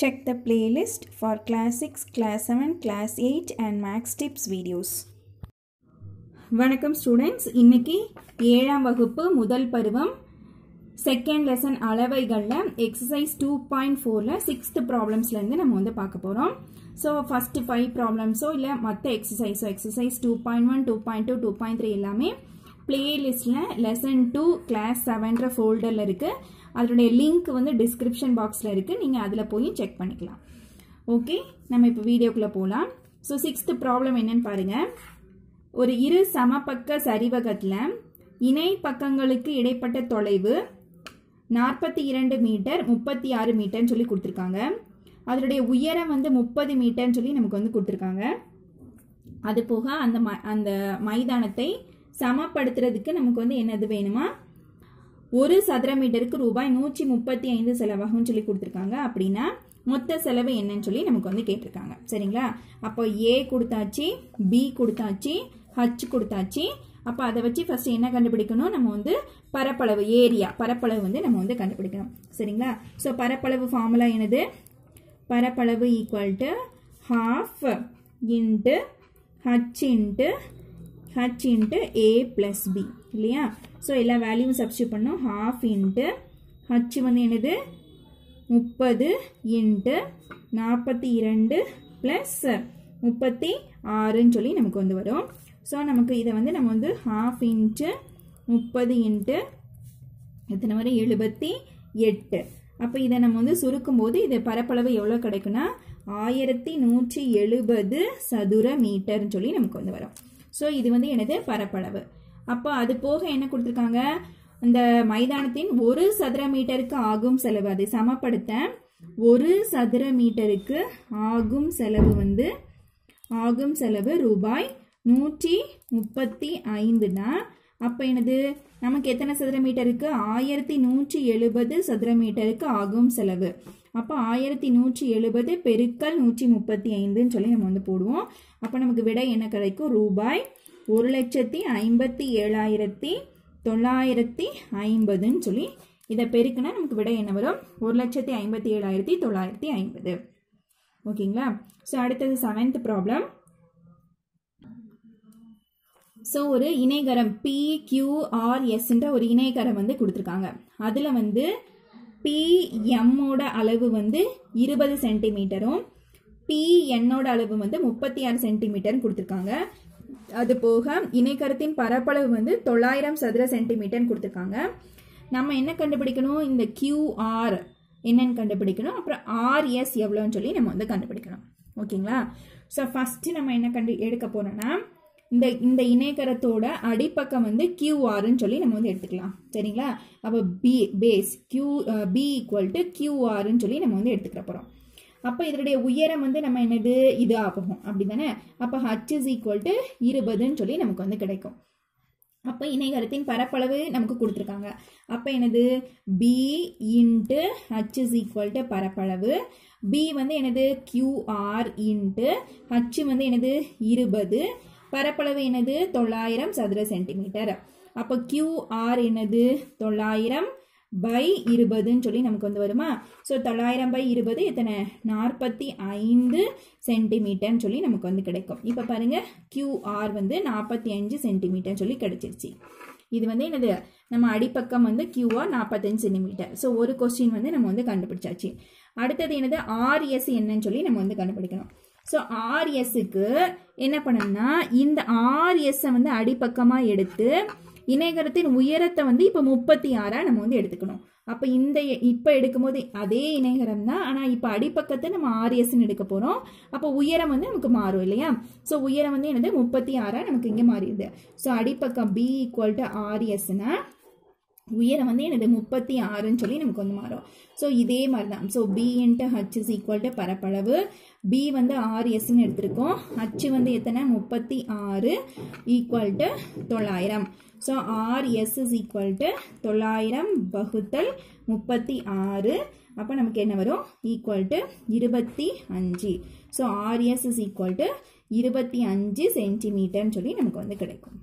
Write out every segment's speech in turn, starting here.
Check the playlist for Class 6, Class 7, Class 8 and Max Tips videos. வணக்கம் students இன்னைக்கு ஏழாம் வகுப்பு முதல் பருவம் செகண்ட் லெசன் அளவைகளில் எக்ஸசைஸ் டூ பாயிண்ட் ஃபோரில் சிக்ஸ்த் ப்ராப்ளம்ஸ்லேருந்து நம்ம வந்து பார்க்க போகிறோம் ஸோ ஃபஸ்ட்டு ஃபைவ் ப்ராப்ளம்ஸோ இல்லை மற்ற எக்ஸசைஸோ exercise two point one two point two two point three எல்லாமே பிளேலிஸ்டில் லெசன் டூ கிளாஸ் செவன்ற ஃபோல்டரில் இருக்குது அதனுடைய லிங்க் வந்து டிஸ்கிரிப்ஷன் பாக்ஸில் இருக்குது நீங்கள் அதில் போய் செக் பண்ணிக்கலாம் ஓகே நம்ம இப்போ வீடியோக்குள்ளே போகலாம் ஸோ சிக்ஸ்த்து ப்ராப்ளம் என்னன்னு பாருங்கள் ஒரு இரு சமபக்க சரிவகத்தில் இணை பக்கங்களுக்கு இடைப்பட்ட தொலைவு நாற்பத்தி இரண்டு மீட்டர் முப்பத்தி ஆறு மீட்டர்னு சொல்லி கொடுத்துருக்காங்க அதனுடைய உயரம் வந்து முப்பது மீட்டர்னு சொல்லி நமக்கு வந்து கொடுத்துருக்காங்க அது போக அந்த ம அந்த மைதானத்தை சமப்படுத்துறதுக்கு நமக்கு வந்து என்னது வேணுமா ஒரு சதுர மீட்டருக்கு ரூபாய் நூற்றி முப்பத்தி ஐந்து செலவாகும்னு சொல்லி கொடுத்துருக்காங்க அப்படின்னா மொத்த செலவு என்னன்னு சொல்லி நமக்கு வந்து கேட்டிருக்காங்க சரிங்களா அப்போ ஏ கொடுத்தாச்சு பி கொடுத்தாச்சு ஹச் கொடுத்தாச்சு அப்போ அதை வச்சு ஃபர்ஸ்ட் என்ன கண்டுபிடிக்கணும் நம்ம வந்து பரப்பளவு ஏரியா பரப்பளவு வந்து நம்ம வந்து கண்டுபிடிக்கணும் சரிங்களா ஸோ பரப்பளவு ஃபார்முலா என்னது பரப்பளவு equal to half into H into H into A plus B இல்லையா ஸோ எல்லா வேல்யூவும் சப்ஸ்டியூட் பண்ணோம் ஹாஃப் இன்ட்டு ஹச் வந்து என்னது முப்பது இன்ட்டு நாற்பத்தி இரண்டு ப்ளஸ் முப்பத்தி ஆறுன்னு சொல்லி நமக்கு வந்து வரும் ஸோ நமக்கு இதை வந்து நம்ம வந்து ஹாஃப் இன்ட்டு முப்பது இன்ட்டு எத்தனை வரும் எழுபத்தி எட்டு அப்போ இதை நம்ம வந்து சுருக்கும் போது இது பரப்பளவு எவ்வளோ கிடைக்குன்னா ஆயிரத்தி நூற்றி எழுபது சதுர மீட்டர்னு சொல்லி நமக்கு வந்து வரும் ஸோ இது வந்து எனது பரப்பளவு அப்போ அது போக என்ன கொடுத்துருக்காங்க இந்த மைதானத்தின் ஒரு சதுர மீட்டருக்கு ஆகும் செலவு அதை சமப்படுத்த ஒரு சதுர மீட்டருக்கு ஆகும் செலவு வந்து ஆகும் செலவு ரூபாய் நூற்றி முப்பத்தி ஐந்துனா அப்போ என்னது நமக்கு எத்தனை சதுர மீட்டருக்கு ஆயிரத்தி நூற்றி எழுபது சதுர மீட்டருக்கு ஆகும் செலவு அப்போ ஆயிரத்தி நூற்றி எழுபது பெருக்கல் நூற்றி முப்பத்தி ஐந்துன்னு சொல்லி நம்ம வந்து போடுவோம் அப்போ நமக்கு விடை என்ன கிடைக்கும் ரூபாய் ஒரு லட்சத்தி ஐம்பத்தி ஏழாயிரத்தி தொள்ளாயிரத்தி ஐம்பதுன்னு சொல்லி இதை பெருக்குனா நமக்கு விடை என்ன வரும் ஒரு லட்சத்தி ஐம்பத்தி ஏழாயிரத்தி தொள்ளாயிரத்தி ஐம்பது ஓகேங்களா ஸோ அடுத்தது செவன்த் ப்ராப்ளம் ஸோ ஒரு இணைகரம் பிக்யூஆர்எஸ்ன்ற ஒரு இணைகரம் வந்து கொடுத்துருக்காங்க அதில் வந்து பிஎம்மோட அளவு வந்து இருபது சென்டிமீட்டரும் பிஎன்னோட அளவு வந்து முப்பத்தி ஆறு சென்டிமீட்டர்னு கொடுத்துருக்காங்க அது போக இணைக்கரத்தின் பரப்பளவு வந்து தொள்ளாயிரம் சதுர சென்டிமீட்டர்னு கொடுத்துருக்காங்க நம்ம என்ன கண்டுபிடிக்கணும் இந்த கியூஆர் என்னன்னு கண்டுபிடிக்கணும் அப்புறம் ஆர்எஸ் எவ்வளோன்னு சொல்லி நம்ம வந்து கண்டுபிடிக்கணும் ஓகேங்களா ஸோ ஃபஸ்ட்டு நம்ம என்ன கண்டு எடுக்க போகிறோன்னா இந்த இந்த இணையகரத்தோட அடிப்பக்கம் வந்து கியூஆர்னு சொல்லி நம்ம வந்து எடுத்துக்கலாம் சரிங்களா அப்போ B base Q P equal to கியூஆர்னு சொல்லி நம்ம வந்து எடுத்துக்கிற போகிறோம் அப்போ இதனுடைய உயரம் வந்து நம்ம என்னது இது ஆகும் அப்படி தானே அப்போ ஹச் இஸ் ஈக்குவல் டு இருபதுன்னு சொல்லி நமக்கு வந்து கிடைக்கும் அப்போ இணைகரத்தின் பரப்பளவு நமக்கு கொடுத்துருக்காங்க அப்போ என்னது B into H is equal to பரப்பளவு பி வந்து என்னது கியூஆர் இன்ட்டு ஹச் வந்து என்னது இருபது பரப்பளவு என்னது தொள்ளாயிரம் சதுர சென்டிமீட்டர் அப்போ கியூஆர் என்னது தொள்ளாயிரம் பை இருபதுன்னு சொல்லி நமக்கு வந்து வருமா ஸோ தொள்ளாயிரம் பை இருபது எத்தனை நாற்பத்தி ஐந்து சென்டிமீட்டர்னு சொல்லி நமக்கு வந்து கிடைக்கும் இப்போ பாருங்க கியூஆர் வந்து நாற்பத்தி அஞ்சு சென்டிமீட்டர்னு சொல்லி கிடைச்சிருச்சு இது வந்து என்னது நம்ம அடிப்பக்கம் வந்து கியூஆர் நாற்பத்தஞ்சு சென்டிமீட்டர் ஸோ ஒரு கொஸ்டின் வந்து நம்ம வந்து கண்டுபிடிச்சாச்சு அடுத்தது என்னது ஆர்எஸ் என்னன்னு சொல்லி நம்ம வந்து கண்டுபிடிக்கணும் ஸோ ஆர்எஸ்க்கு என்ன பண்ணணும்னா இந்த ஆர்எஸ்ஸை வந்து அடிப்பக்கமாக எடுத்து இணையகரத்தின் உயரத்தை வந்து இப்போ முப்பத்தி ஆறாக நம்ம வந்து எடுத்துக்கணும் அப்போ இந்த இப்போ எடுக்கும்போது அதே இணையகரம் தான் ஆனால் இப்போ அடிப்பக்கத்தை நம்ம ஆர்எஸ்ன்னு எடுக்க போகிறோம் அப்போ உயரம் வந்து நமக்கு மாறும் இல்லையா ஸோ உயரம் வந்து என்னது முப்பத்தி ஆறாக நமக்கு இங்கே மாறிடுது ஸோ அடிப்பக்கம் பி ஈக்குவல் டு ஆர்எஸ்னா உயரம் வந்து எனது முப்பத்தி ஆறுன்னு சொல்லி நமக்கு வந்து மாறும் ஸோ இதே மாதிரி தான் so B into H is equal to பரப்பளவு பி வந்து ஆர்எஸ்ன்னு எடுத்திருக்கோம் ஹச் வந்து எத்தனை முப்பத்தி ஆறு ஈக்குவல் டு தொள்ளாயிரம் so RS is equal to தொள்ளாயிரம் வகுத்தல் முப்பத்தி ஆறு அப்போ நமக்கு என்ன வரும் ஈக்குவல் டு இருபத்தி அஞ்சு so RS is equal to இருபத்தி அஞ்சு சென்டிமீட்டர்னு சொல்லி நமக்கு வந்து கிடைக்கும்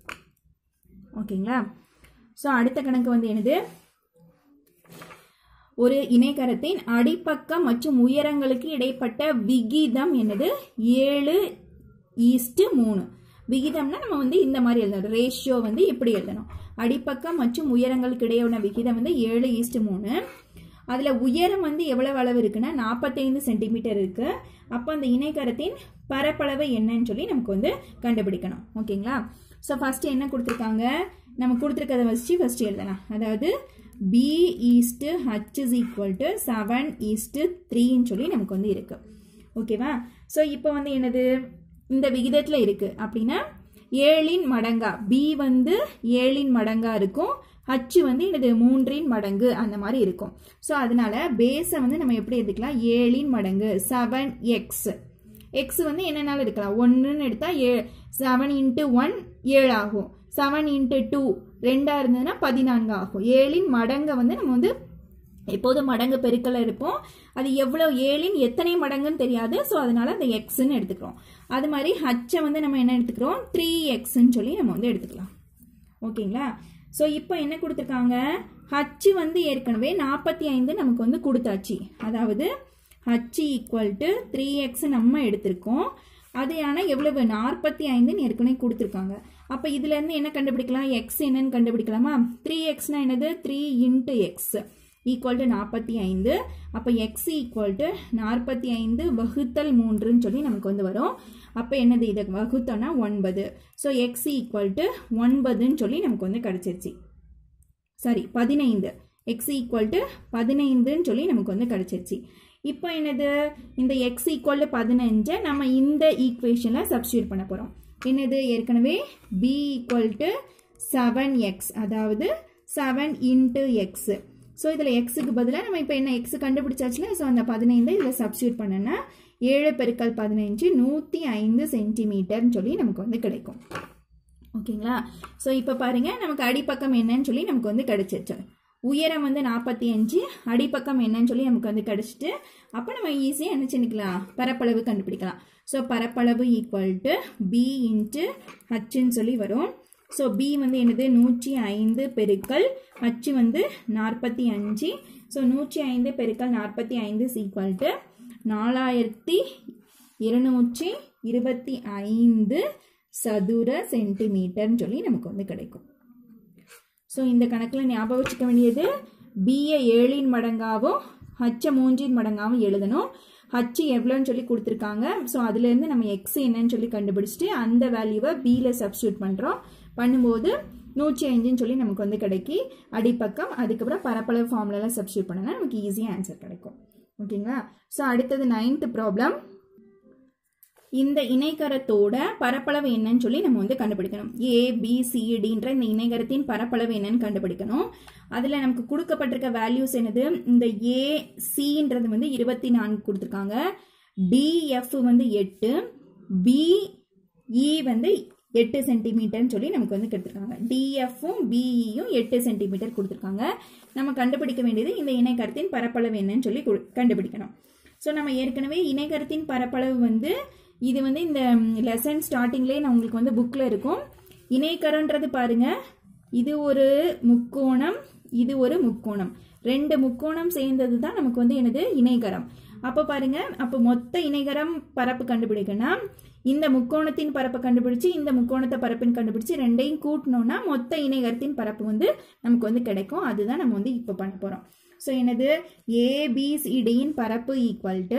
ஓகேங்களா ஸோ அடுத்த கணக்கு வந்து என்னது ஒரு இணைகரத்தின் அடிப்பக்கம் மற்றும் உயரங்களுக்கு இடைப்பட்ட விகிதம் என்னது ஏழு ஈஸ்ட் மூணு விகிதம்னா நம்ம வந்து இந்த மாதிரி எழுதணும் ரேஷியோ வந்து இப்படி எழுதணும் அடிப்பக்கம் மற்றும் உயரங்களுக்கு இடையான விகிதம் வந்து ஏழு ஈஸ்ட் மூணு அதில் உயரம் வந்து எவ்வளவு அளவு இருக்குன்னா நாற்பத்தைந்து சென்டிமீட்டர் இருக்கு அப்போ அந்த இணைகரத்தின் பரப்பளவு என்னன்னு சொல்லி நமக்கு வந்து கண்டுபிடிக்கணும் ஓகேங்களா ஸோ ஃபர்ஸ்ட் என்ன கொடுத்துருக்காங்க நம்ம கொடுத்துருக்கதை வச்சு ஃபர்ஸ்ட் எழுதலாம் அதாவது B is to H is equal to seven is to த்ரீன்னு சொல்லி நமக்கு வந்து இருக்கு ஓகேவா ஸோ இப்போ வந்து என்னது இந்த விகிதத்தில் இருக்கு அப்படின்னா ஏழின் மடங்கா பி வந்து ஏழின் மடங்கா இருக்கும் ஹச் வந்து எனது மூன்றின் மடங்கு அந்த மாதிரி இருக்கும் ஸோ அதனால பேஸை வந்து நம்ம எப்படி எடுத்துக்கலாம் ஏழின் மடங்கு செவன் எக்ஸ் எக்ஸ் வந்து என்னென்னாலும் இருக்கலாம் ஒன்றுன்னு எடுத்தால் ஏ செவன் இன்ட்டு ஒன் ஏழு ஆகும் செவன் இன்ட்டு டூ ரெண்டாக இருந்ததுன்னா பதினான்கு ஆகும் ஏழின் மடங்கை வந்து நம்ம வந்து எப்போதும் மடங்கு பெருக்கல இருப்போம் அது எவ்வளோ ஏழின் எத்தனை மடங்குன்னு தெரியாது ஸோ அதனால அந்த எக்ஸ்ன்னு எடுத்துக்கிறோம் அது மாதிரி ஹச்சை வந்து நம்ம என்ன எடுத்துக்கிறோம் த்ரீ எக்ஸ்ன்னு சொல்லி நம்ம வந்து எடுத்துக்கலாம் ஓகேங்களா ஸோ இப்போ என்ன கொடுத்துருக்காங்க ஹச்சு வந்து ஏற்கனவே நாற்பத்தி ஐந்து நமக்கு வந்து கொடுத்தாச்சு அதாவது H equal to three X நம்ம எடுத்திருக்கோம் அது ஆனால் எவ்வளவு நாற்பத்தி ஐந்துன்னு ஏற்கனவே கொடுத்துருக்காங்க அப்போ இதுலேருந்து என்ன கண்டுபிடிக்கலாம் எக்ஸ் என்னன்னு கண்டுபிடிக்கலாமா த்ரீ எக்ஸ்னா என்னது three into X equal to நாற்பத்தி ஐந்து அப்போ எக்ஸ் ஈக்குவல் டு நாற்பத்தி ஐந்து வகுத்தல் மூன்றுன்னு சொல்லி நமக்கு வந்து வரும் அப்போ என்னது இதை வகுத்தோன்னா ஒன்பது ஸோ எக்ஸ் ஈக்குவல் டு ஒன்பதுன்னு சொல்லி நமக்கு வந்து கிடச்சிருச்சு சாரி பதினைந்து எக்ஸ் ஈக்குவல் டு பதினைந்துன்னு சொல்லி நமக்கு வந்து கிடச்சிருச்சு இப்போ என்னது இந்த எக்ஸ் ஈக்குவல் டு பதினஞ்சை நம்ம இந்த ஈக்குவேஷனில் சப்ஸ்டியூட் பண்ண போகிறோம் என்னது ஏற்கனவே B equal to seven X அதாவது செவன் இன்ட்டு எக்ஸ் ஸோ இதில் எக்ஸுக்கு பதிலாக நம்ம இப்போ என்ன எக்ஸ் கண்டுபிடிச்சாச்சுல ஸோ அந்த பதினைந்து இதில் சப்ஸ்டியூட் பண்ணனா ஏழு பெருக்கல் பதினஞ்சு நூற்றி ஐந்து சென்டிமீட்டர்னு சொல்லி நமக்கு வந்து கிடைக்கும் ஓகேங்களா ஸோ இப்போ பாருங்க நமக்கு அடிப்பக்கம் என்னன்னு சொல்லி நமக்கு வந்து கிடைச்சிருச்சு உயரம் வந்து நாற்பத்தி அஞ்சு அடிப்பக்கம் என்னன்னு சொல்லி நமக்கு வந்து கிடைச்சிட்டு அப்போ நம்ம ஈஸியாக என்ன செஞ்சுக்கலாம் பரப்பளவு கண்டுபிடிக்கலாம் ஸோ பரப்பளவு ஈக்குவல் டு பி இன்ட்டு ஹச்சுன்னு சொல்லி வரும் ஸோ பி வந்து என்னது நூற்றி ஐந்து பெருக்கல் ஹச்சு வந்து நாற்பத்தி அஞ்சு ஸோ நூற்றி ஐந்து பெருக்கல் நாற்பத்தி ஐந்து ஈக்குவல் டு நாலாயிரத்தி இருநூற்றி இருபத்தி ஐந்து சதுர சென்டிமீட்டர்னு சொல்லி நமக்கு வந்து கிடைக்கும் ஸோ இந்த கணக்கில் ஞாபகம் வச்சுக்க வேண்டியது பிஏ ஏழின் மடங்காகவும் ஹச்சை மூன்றின் மடங்காகவும் எழுதணும் ஹச் எவ்வளோன்னு சொல்லி கொடுத்துருக்காங்க ஸோ அதுலேருந்து நம்ம எக்ஸ் என்னன்னு சொல்லி கண்டுபிடிச்சிட்டு அந்த வேல்யூவை பியில் சப்ஸ்டியூட் பண்ணுறோம் பண்ணும்போது நூற்றி அஞ்சுன்னு சொல்லி நமக்கு வந்து கிடைக்கி அடிப்பக்கம் அதுக்கப்புறம் பரப்பளவு ஃபார்ம்லலாம் சப்ஸ்டியூட் பண்ணனா நமக்கு ஈஸியாக ஆன்சர் கிடைக்கும் ஓகேங்களா ஸோ அடுத்தது நைன்த் ப்ராப்ளம் இந்த இணைகரத்தோட பரப்பளவு என்னன்னு சொல்லி நம்ம வந்து கண்டுபிடிக்கணும் ஏ பி சிடின்ற இந்த இணைகரத்தின் பரப்பளவு என்னன்னு கண்டுபிடிக்கணும் அதில் நமக்கு கொடுக்கப்பட்டிருக்க வேல்யூஸ் என்னது இந்த ஏ சின்றது வந்து இருபத்தி நான்கு கொடுத்துருக்காங்க டிஎஃப் வந்து எட்டு பிஇ வந்து எட்டு சென்டிமீட்டர்னு சொல்லி நமக்கு வந்து கொடுத்துருக்காங்க டிஎஃப்பும் பிஇயும் எட்டு சென்டிமீட்டர் கொடுத்துருக்காங்க நம்ம கண்டுபிடிக்க வேண்டியது இந்த இணைகரத்தின் பரப்பளவு என்னன்னு சொல்லி கண்டுபிடிக்கணும் ஸோ நம்ம ஏற்கனவே இணைகரத்தின் பரப்பளவு வந்து இது வந்து இந்த லெசன் ஸ்டார்டிங்லேயே நான் உங்களுக்கு வந்து புக்கில் இருக்கும் இணைக்கரன்றது பாருங்க இது ஒரு முக்கோணம் இது ஒரு முக்கோணம் ரெண்டு முக்கோணம் சேர்ந்தது தான் நமக்கு வந்து என்னது இணைகரம் அப்போ பாருங்க அப்போ மொத்த இணைகரம் பரப்பு கண்டுபிடிக்கணும் இந்த முக்கோணத்தின் பரப்பை கண்டுபிடிச்சு இந்த முக்கோணத்தை பரப்பின் கண்டுபிடிச்சு ரெண்டையும் கூட்டினோம்னா மொத்த இணைகரத்தின் பரப்பு வந்து நமக்கு வந்து கிடைக்கும் அதுதான் நம்ம வந்து இப்போ பண்ண போகிறோம் ஸோ என்னது ஏபிசிடியின் பரப்பு ஈக்குவல் டு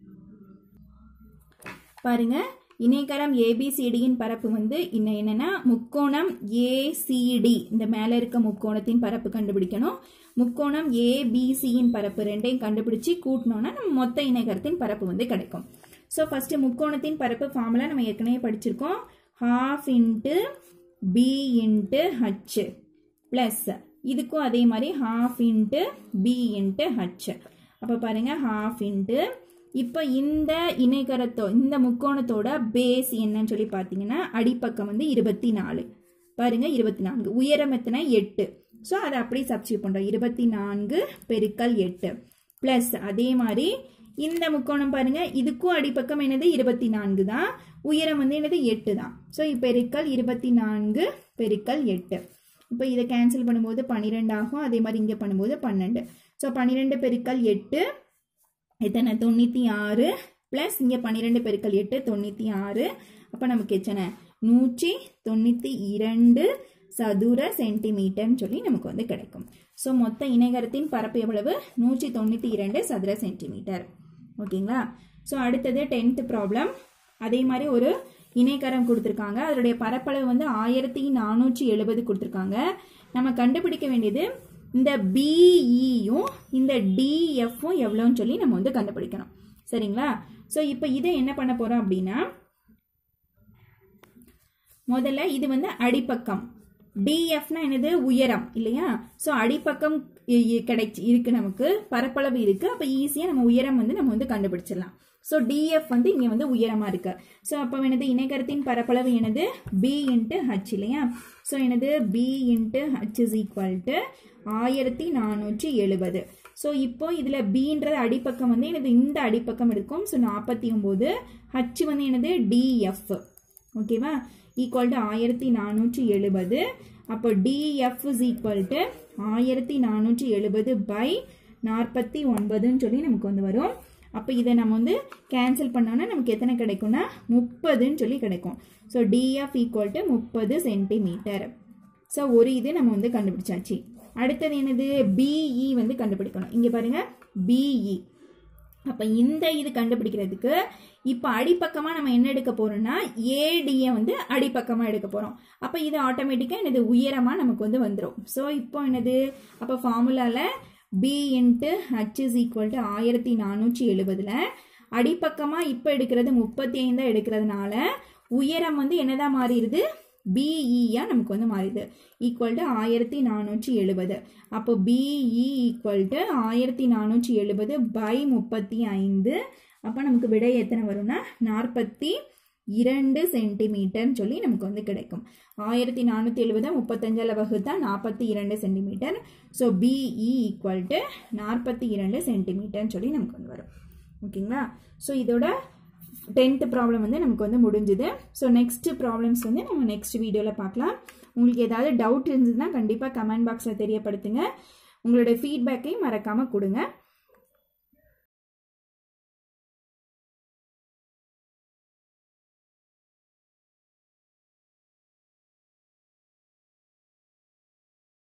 பாருங்க இணைகரம் ஏபிசிடியின் பரப்பு வந்து இன்னும் என்னன்னா முக்கோணம் ஏசிடி இந்த மேலே இருக்க முக்கோணத்தின் பரப்பு கண்டுபிடிக்கணும் முக்கோணம் ஏபிசியின் பரப்பு ரெண்டையும் கண்டுபிடிச்சு கூட்டினோம்னா நம்ம மொத்த இணைகரத்தின் பரப்பு வந்து கிடைக்கும் ஸோ ஃபர்ஸ்ட் முக்கோணத்தின் பரப்பு ஃபார்முலா நம்ம ஏற்கனவே படிச்சிருக்கோம் half into B into H plus இதுக்கும் அதே மாதிரி half into B into H அப்போ பாருங்க ஹாஃப் இன்ட்டு இப்போ இந்த இணைகரத்தோ இந்த முக்கோணத்தோட பேஸ் என்னன்னு சொல்லி பார்த்தீங்கன்னா அடிப்பக்கம் வந்து இருபத்தி நாலு பாருங்க இருபத்தி நான்கு உயரம் எத்தனை எட்டு ஸோ அதை அப்படியே சப்ஸ்டியூட் பண்ணுறோம் இருபத்தி நான்கு பெருக்கல் எட்டு ப்ளஸ் அதே மாதிரி இந்த முக்கோணம் பாருங்க இதுக்கும் அடிப்பக்கம் என்னது இருபத்தி நான்கு தான் உயரம் வந்து என்னது எட்டு தான் ஸோ பெருக்கல் இருபத்தி நான்கு பெருக்கல் எட்டு இப்போ இதை கேன்சல் பண்ணும்போது பன்னிரெண்டு ஆகும் அதே மாதிரி இங்கே பண்ணும்போது பன்னெண்டு ஸோ பன்னிரெண்டு பெருக்கல் எட்டு எத்தனை தொண்ணூற்றி ஆறு ப்ளஸ் இங்கே பன்னிரெண்டு பெருக்கல் எட்டு தொண்ணூற்றி ஆறு அப்போ நமக்கு எத்தனை நூற்றி தொண்ணூற்றி இரண்டு சதுர சென்டிமீட்டர்னு சொல்லி நமக்கு வந்து கிடைக்கும் ஸோ மொத்த இணைகரத்தின் பரப்பு எவ்வளவு நூற்றி தொண்ணூற்றி இரண்டு சதுர சென்டிமீட்டர் ஓகேங்களா ஸோ அடுத்தது டென்த் ப்ராப்ளம் அதே மாதிரி ஒரு இணைகரம் கொடுத்துருக்காங்க அதனுடைய பரப்பளவு வந்து ஆயிரத்தி நானூற்றி எழுபது கொடுத்துருக்காங்க நம்ம கண்டுபிடிக்க வேண்டியது இந்த பிஇயும் இந்த டிஎஃப்பும் எவ்வளோன்னு சொல்லி நம்ம வந்து கண்டுபிடிக்கணும் சரிங்களா ஸோ இப்போ இதை என்ன பண்ண போகிறோம் அப்படின்னா முதல்ல இது வந்து அடிப்பக்கம் டிஎஃப்னா என்னது உயரம் இல்லையா ஸோ அடிப்பக்கம் கிடைச்சி இருக்கு நமக்கு பரப்பளவு இருக்கு அப்போ ஈஸியாக நம்ம உயரம் வந்து நம்ம வந்து கண்டுபிடிச்சிடலாம் ஸோ டிஎஃப் வந்து இங்கே வந்து உயரமாக இருக்கு ஸோ அப்போ எனது இணைகரத்தின் பரப்பளவு எனது பி இன்ட்டு ஹச் இல்லையா ஸோ எனது B into H is equal to ஆயிரத்தி நானூற்றி எழுபது ஸோ இப்போ இதில் பின்றது அடிப்பக்கம் வந்து எனது இந்த அடிப்பக்கம் இருக்கும் ஸோ நாற்பத்தி ஒம்பது ஹச் வந்து எனது டிஎஃப் ஓகேவா ஈக்குவல் டு ஆயிரத்தி நானூற்றி எழுபது அப்போ டிஎஃப் இஸ் ஈக்குவல் டு ஆயிரத்தி நானூற்றி எழுபது பை நாற்பத்தி ஒன்பதுன்னு சொல்லி நமக்கு வந்து வரும் அப்போ இதை நம்ம வந்து கேன்சல் பண்ணோன்னா நமக்கு எத்தனை கிடைக்கும்னா முப்பதுன்னு சொல்லி கிடைக்கும் ஸோ டிஎஃப் ஈக்குவல் டு முப்பது சென்டிமீட்டர் ஸோ ஒரு இது நம்ம வந்து கண்டுபிடிச்சாச்சு அடுத்தது என்னது பிஇ வந்து கண்டுபிடிக்கணும் இங்கே பாருங்க பிஇ அப்போ இந்த இது கண்டுபிடிக்கிறதுக்கு இப்போ அடிப்பக்கமாக நம்ம என்ன எடுக்க போகிறோம்னா ஏடியை வந்து அடிப்பக்கமாக எடுக்க போகிறோம் அப்போ இது ஆட்டோமேட்டிக்காக என்னது உயரமாக நமக்கு வந்து வந்துடும் ஸோ இப்போ என்னது அப்போ ஃபார்முலாவில் B into H is equal to ஆயிரத்தி நானூற்றி எழுபதில் அடிப்பக்கமாக இப்போ எடுக்கிறது முப்பத்தி ஐந்தாக எடுக்கிறதுனால உயரம் வந்து என்னதான் மாறிடுது பிஇயா நமக்கு வந்து மாறிடுது ஈக்குவல் டு ஆயிரத்தி நானூற்றி எழுபது அப்போ பிஇ ஈக்குவல் டு ஆயிரத்தி நானூற்றி எழுபது பை முப்பத்தி ஐந்து அப்போ நமக்கு விடை எத்தனை வரும்னா நாற்பத்தி இரண்டு சென்டிமீட்டர்னு சொல்லி நமக்கு வந்து கிடைக்கும் ஆயிரத்தி நானூற்றி எழுபது முப்பத்தஞ்சில் வகுத்தா நாற்பத்தி இரண்டு centimetre so BE equal to நாற்பத்தி இரண்டு சென்டிமீட்டர்னு சொல்லி நமக்கு வந்து வரும் ஓகேங்களா ஸோ இதோட டென்த்து ப்ராப்ளம் வந்து நமக்கு வந்து முடிஞ்சுது ஸோ நெக்ஸ்ட் ப்ராப்ளம்ஸ் வந்து நம்ம நெக்ஸ்ட் வீடியோவில் பார்க்கலாம் உங்களுக்கு ஏதாவது டவுட் இருந்ததுன்னா கண்டிப்பாக கமெண்ட் பாக்ஸில் தெரியப்படுத்துங்க உங்களுடைய ஃபீட்பேக்கையும் மறக்காமல் கொடுங்க